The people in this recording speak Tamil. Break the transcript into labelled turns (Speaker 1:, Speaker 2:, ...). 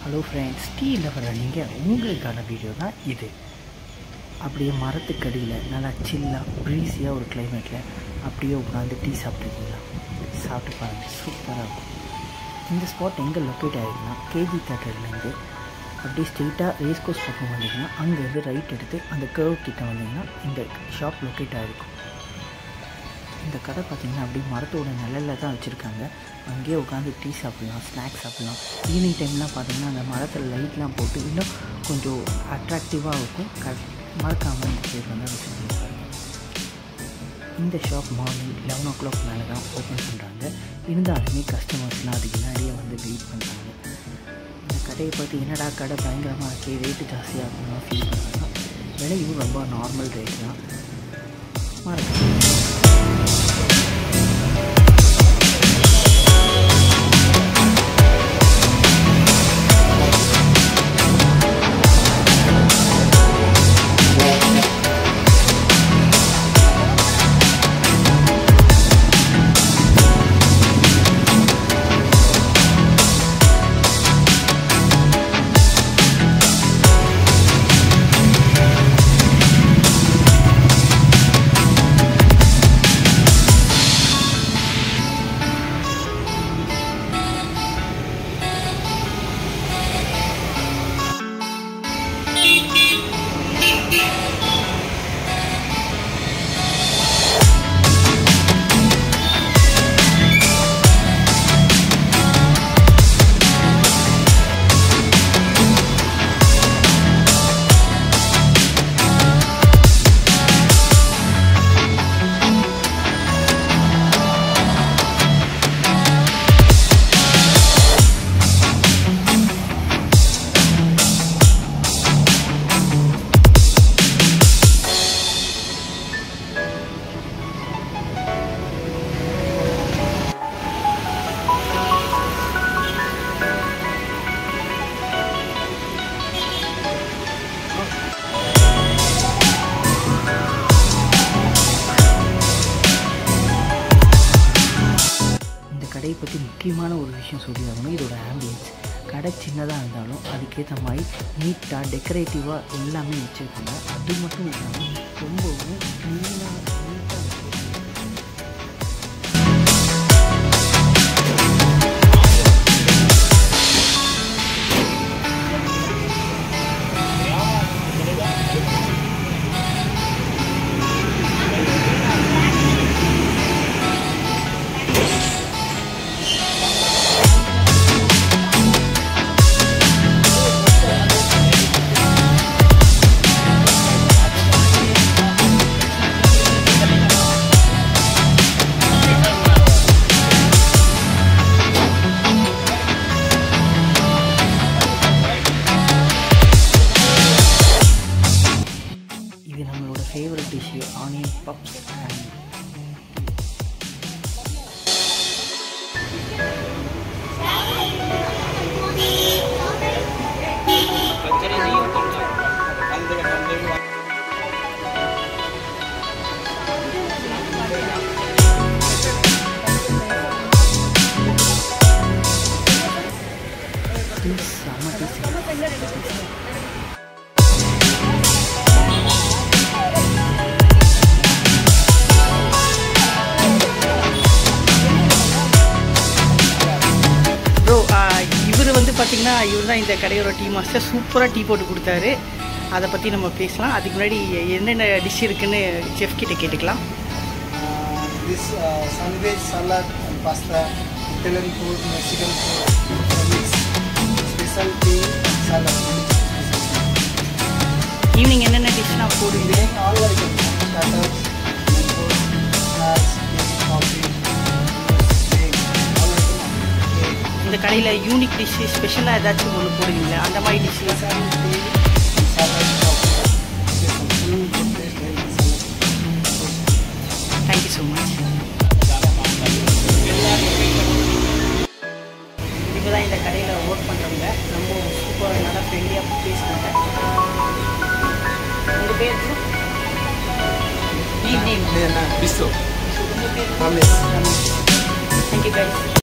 Speaker 1: ஹலோ ஃப்ரெண்ட்ஸ் டீயில் வர நீங்கள் உங்களுக்கான வீடியோ தான் இது அப்படியே மரத்துக்கடியில் நல்லா சில்லாக ப்ரீஸியாக ஒரு கிளைமேட்டில் அப்படியே உட்காந்து டீ சாப்பிட்ருக்கீங்களா சாப்பிட்டு பாருங்கள் சூப்பராக இருக்கும் இந்த ஸ்பாட் எங்கே லொக்கேட் ஆகிருக்குன்னா கேஜி தேட்டர்லேருந்து அப்படியே ஸ்ட்ரெயிட்டாக ரேஸ் கோர்ஸ் பக்கம் வந்தீங்கன்னா அங்கேருந்து ரைட் எடுத்து அந்த கர்வ் கிட்ட வந்தீங்கன்னா இந்த ஷாப் லொக்கேட் ஆகிருக்கும் இந்த கடை பார்த்திங்கன்னா அப்படியே மரத்தோட நிழலில் தான் வச்சுருக்காங்க அங்கேயே உட்காந்து டீ சாப்பிட்லாம் ஸ்நாக்ஸ் சாப்பிட்லாம் ஈவினிங் டைம்லாம் பார்த்திங்கன்னா அந்த மரத்தில் லைட்லாம் போட்டு இன்னும் கொஞ்சம் அட்ராக்டிவாக இருக்கும் க மறக்காமல் இந்த பேர் வந்து விசிட் பண்ணி பாருங்கள் இந்த shop morning eleven o'clock மேலே தான் ஓப்பன் பண்ணுறாங்க இருந்தாலுமே கஸ்டமர்ஸ்லாம் அதுக்கு முன்னாடியே வந்து வெயிட் பண்ணுறாங்க இந்த கடையை பார்த்து என்னடா கடை பயங்கரமாக இருக்கே ரேட்டு ஜாஸ்தியாக இருக்குன்னா ஃபீல் பண்ணுறாங்க விலையும் ரொம்ப நார்மல் ரேட் தான் மறக்காம இந்த கடையை பற்றி முக்கியமான ஒரு விஷயம் சொல்லி ஆகணும் இதோட ஆம்பியன்ஸ் கடை சின்னதாக இருந்தாலும் அதுக்கேற்ற மாதிரி நீட்டாக டெக்கரேட்டிவாக எல்லாமே வச்சுருக்காங்க அது மட்டும் இல்லாமல் ரொம்பவும் க்ளீனாக நீட்டாக இது நம்மளோட favourite dish onion puffs and செம்ம டேஸ்டி
Speaker 2: ப்ரோ இவர் வந்து பார்த்தீங்கன்னா இவர் தான் இந்த கடையோட டீ மாஸ்டர் சூப்பராக டீ போட்டு கொடுத்தாரு அதை பற்றி நம்ம பேசலாம் அதுக்கு முன்னாடி என்னென்ன டிஷ் இருக்குன்னு செஃப் கிட்ட கேட்டுக்கலாம்
Speaker 3: Uh, this uh, sandwich, salad, and pasta, Italian food, Mexican food, mix, special tea, and salad.
Speaker 2: Evening என்னென்ன டிஷ்லாம் போடுவீங்க
Speaker 3: Then all items, starters, main course, snacks, tea, coffee, juice, drink, all items. Cake,
Speaker 2: இந்த கடையில் யூனிக் டிஷ்ஷு ஸ்பெஷலாக ஏதாச்சும் ஒன்று போடுவீங்களா அந்த மாதிரி dish
Speaker 3: special tea, and salad, coffee. Special full good taste, very good salad.
Speaker 2: Thank you so much இப்போ தான் இந்த கடையில் ஒர்க் பண்ணுறவங்க ரொம்ப சூப்பராக நல்லா ஃப்ரெண்ட்லியாக பேசுனாங்க உங்கள் பேர் ஈவினிங்
Speaker 3: Then, uh,
Speaker 2: உங்கள் பேர்
Speaker 3: promise.
Speaker 2: Thank you guys